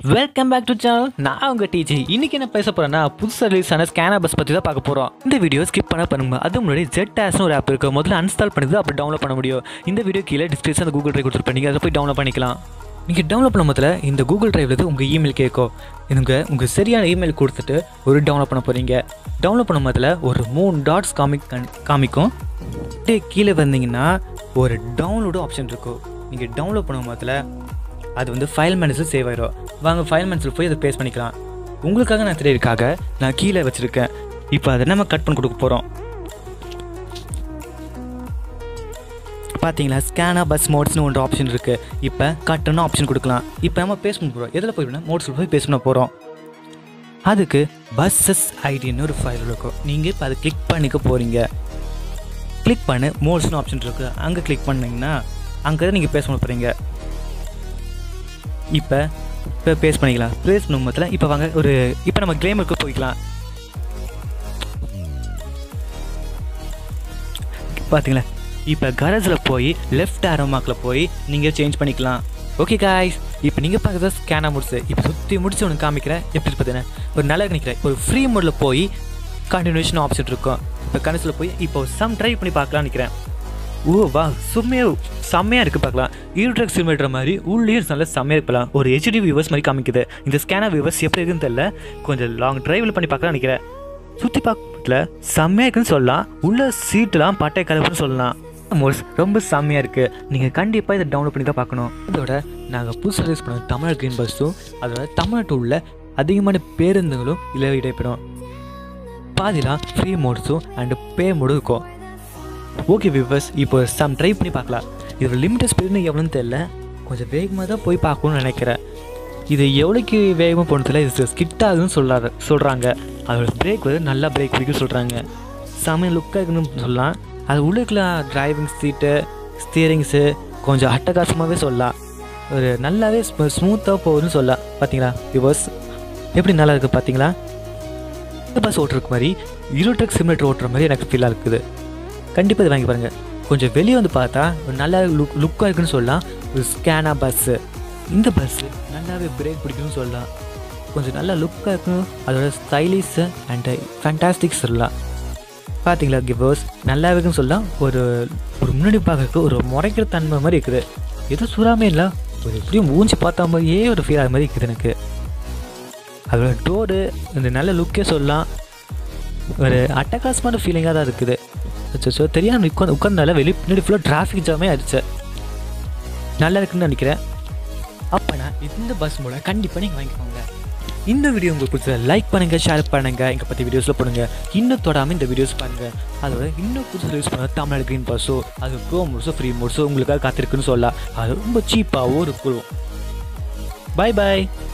welcome back to channel நான் உங்க டிஜி இன்னைக்கு என்ன பேச போறேன்னா புதுசாக ரிலீஸ் ஆன ஸ்கேனர் பஸ் பற்றி தான் பார்க்க போகிறோம் இந்த வீடியோ ஸ்கிப் பண்ண பண்ணுங்க அது முன்னாடி ஜெட் ஆஸ்னு ஒரு ஆப் இருக்கு முதல்ல அன்ஸ்டால் பண்ணி அப்புறம் டவுன்லோட் பண்ண முடியும் இந்த வீடியோ கீழே டிஸ்கிரிப்ஷன் கூகுள் ட்ரைவ் கொடுத்துருப்பீங்க அதை போய் டவுன்லோட் பண்ணிக்கலாம் நீங்கள் டவுன்லோட் பண்ணும் போதில் இந்த கூகுள் ட்ரைவில் உங்கள் இமெயில் கேட்கும் இதுங்க உங்கள் சரியான இமெயில் கொடுத்துட்டு ஒரு டவுன்லோட் பண்ண போகிறீங்க டவுன்லோட் பண்ணும் போதில் ஒரு மூணு டாட்ஸ் காமிக் காமிக்கும் அப்படியே கீழே வந்தீங்கன்னா ஒரு டவுன்லோடு ஆப்ஷன் இருக்கும் நீங்கள் டவுன்லோட் பண்ணும் போதில் அது வந்து ஃபைல் மேனேஜர் சேவ் ஆயிடும் வாங்க ஃபைல் மேனேஜர் போய் அதை பேஸ்ட் பண்ணிக்கலாம் உங்களுக்காக நான் தெரியறதுக்காக நான் கீழே வச்சுருக்கேன் இப்போ அதை நம்ம கட் பண்ணி கொடுக்க போகிறோம் பார்த்தீங்களா ஸ்கேனா பஸ் மோட்ஸ்னு ஒன்று ஆப்ஷன் இருக்குது இப்போ கட்டுன்னு ஆப்ஷன் கொடுக்கலாம் இப்போ நம்ம பேஸ்ட் பண்ண போகிறோம் எதில் போய் மோட்ஸில் போய் பேஸ்ட் பண்ண போகிறோம் அதுக்கு பஸ்ஸஸ் ஐடின்னு ஒரு ஃபைல் இருக்கும் நீங்கள் இப்போ அதை கிளிக் பண்ணிக்க போகிறீங்க கிளிக் பண்ணு மோட்ஸ்னு ஆப்ஷன் இருக்குது அங்கே கிளிக் பண்ணிங்கன்னா அங்கே நீங்கள் பேச போகிறீங்க இப்போ இப்போ பேஸ் பண்ணிக்கலாம் பேஸ் பண்ணும்போதில் இப்போ வாங்க ஒரு இப்போ நம்ம கிளேமருக்கு போய்க்கலாம் பார்த்தீங்களா இப்போ கரஸில் போய் லெஃப்ட் ஆரோ மார்க்கில் போய் நீங்கள் சேஞ்ச் பண்ணிக்கலாம் ஓகே காய்ஸ் இப்போ நீங்கள் பார்க்குறது ஸ்கேனாக முடிச்சு இப்போ சுற்றி முடிச்சு ஒன்று காமிக்கிறேன் எப்படி பார்த்தீங்கன்னா ஒரு நல்லா நினைக்கிறேன் ஒரு ஃப்ரீ மோடில் போய் கண்டினியூஷன் ஆப்ஷன் இருக்கும் இப்போ கனசில் போய் இப்போ சம் ட்ரை பண்ணி பார்க்கலாம்னு நினைக்கிறேன் ஓ வா செம்மையாக செம்மையாக இருக்குது பார்க்கலாம் ஈரோட்ரக் சிலிமீட்டர் மாதிரி உள்ளேயும் நல்ல செம்மையாக இருக்கலாம் ஒரு ஹெச்டி வியூவர்ஸ் மாதிரி காமிக்குது இந்த ஸ்கேனர் வியூவர்ஸ் எப்படி இருக்குன்னு தெரியல கொஞ்சம் லாங் டிரைவில் பண்ணி பார்க்கலாம் நினைக்கிறேன் சுற்றி பார்க்கல செம்மையாக இருக்குன்னு சொல்லலாம் உள்ள சீட்டெலாம் பட்டை கலப்புன்னு சொல்லலாம் மோல்ஸ் ரொம்ப செம்மையாக இருக்குது நீங்கள் கண்டிப்பாக இதை டவுன்லோட் பண்ணி தான் பார்க்கணும் இதோட நாங்கள் புதுசாக ரிலீஸ் பண்ண தமிழ் கிரீன் பஸ்ஸும் அதோட தமிழ்நாட்டில் உள்ள அதிகமான பேருந்துகளும் இதில் இடைப்படும் பாதிலாம் ஃப்ரீ மோட்ஸும் அண்டு பே மோடும் இருக்கும் ஓகே விவர்ஸ் இப்போ சம் ட்ரை பண்ணி பார்க்கலாம் இதோட லிமிட்டட் ஸ்பீடுன்னு எவ்வளோன்னு தெரில கொஞ்சம் வேகமாக தான் போய் பார்க்கணும்னு நினைக்கிறேன் இது எவ்வளோக்கு வேகமாக போனதில் இது ஸ்கிட் ஆகுதுன்னு சொல்கிறாரு சொல்கிறாங்க அதோட பிரேக் வந்து நல்லா பிரேக் பிடிக்கும் சொல்கிறாங்க செமைய லுக்காக இருக்குன்னு சொல்லலாம் அது உள்ள இருக்கிற டிரைவிங் சீட்டு ஸ்டியரிங்ஸு கொஞ்சம் அட்டகாசமாகவே சொல்லலாம் ஒரு நல்லாவே ஸ்மூத்தாக போகுதுன்னு சொல்லலாம் பார்த்தீங்களா விவர்ஸ் எப்படி நல்லா இருக்குது பார்த்தீங்களா இந்த பஸ் ஓட்டுறதுக்கு மாதிரி யூரோட்ரக் சிமிலேட்டர் ஓட்டுற மாதிரி எனக்கு ஃபீலாக இருக்குது கண்டிப்பாக இது வாங்கி பாருங்கள் கொஞ்சம் வெளியே வந்து பார்த்தா ஒரு நல்ல லுக் லுக்காக இருக்குன்னு சொல்லலாம் ஒரு ஸ்கேனா பஸ்ஸு இந்த பஸ்ஸு நல்லாவே பிரேக் பிடிக்கும்னு சொல்லலாம் கொஞ்சம் நல்லா லுக்காக இருக்கும் அதோட ஸ்டைலிஷ் அண்ட் ஃபேண்டாஸ்டிக் சொல்லலாம் பார்த்தீங்களா கிவர்ஸ் நல்லா இருக்குன்னு சொல்லலாம் ஒரு ஒரு முன்னாடி பார்க்கறதுக்கு ஒரு முறைக்கிற தன்மை மாதிரி இருக்குது எதுவும் சுறாமே இல்லை ஒரு எப்படியும் ஊஞ்சி பார்த்தா மாதிரியே ஒரு ஃபீல் ஆகிற மாதிரி இருக்குது எனக்கு அதோட டோரு இந்த நல்ல லுக்கே சொல்லலாம் ஒரு அட்டகாசமான ஃபீலிங்காக தான் இருக்குது அச்சோ தெரியாமல் உட்காந்து உட்காந்தால வெளியே பின்னாடி ஃபுல்லாக டிராஃபிக் ஜாமே ஆயிடுச்சு நல்லா இருக்குன்னு நினைக்கிறேன் அப்போ நான் இந்த பஸ் மூலம் கண்டிப்பாக நீங்கள் வாங்கிக்கோங்க இந்த வீடியோ உங்களுக்கு பிடிச்ச லைக் பண்ணுங்கள் ஷேர் பண்ணுங்கள் எங்கள் பற்றி வீடியோஸில் போடுங்க இன்னும் தொடாமல் இந்த வீடியோஸ் பாருங்கள் அதோட இன்னும் புதுசு யூஸ் பண்ண தமிழ்நாடு க்ரீன் பஸ்ஸோ அது ப்ரோ மோட்ஸோ ஃப்ரீ மோட்ஸோ உங்களுக்காக காத்திருக்குன்னு சொல்லலாம் அது ரொம்ப சீப்பாகவும் இருக்கும் பாய் பாய்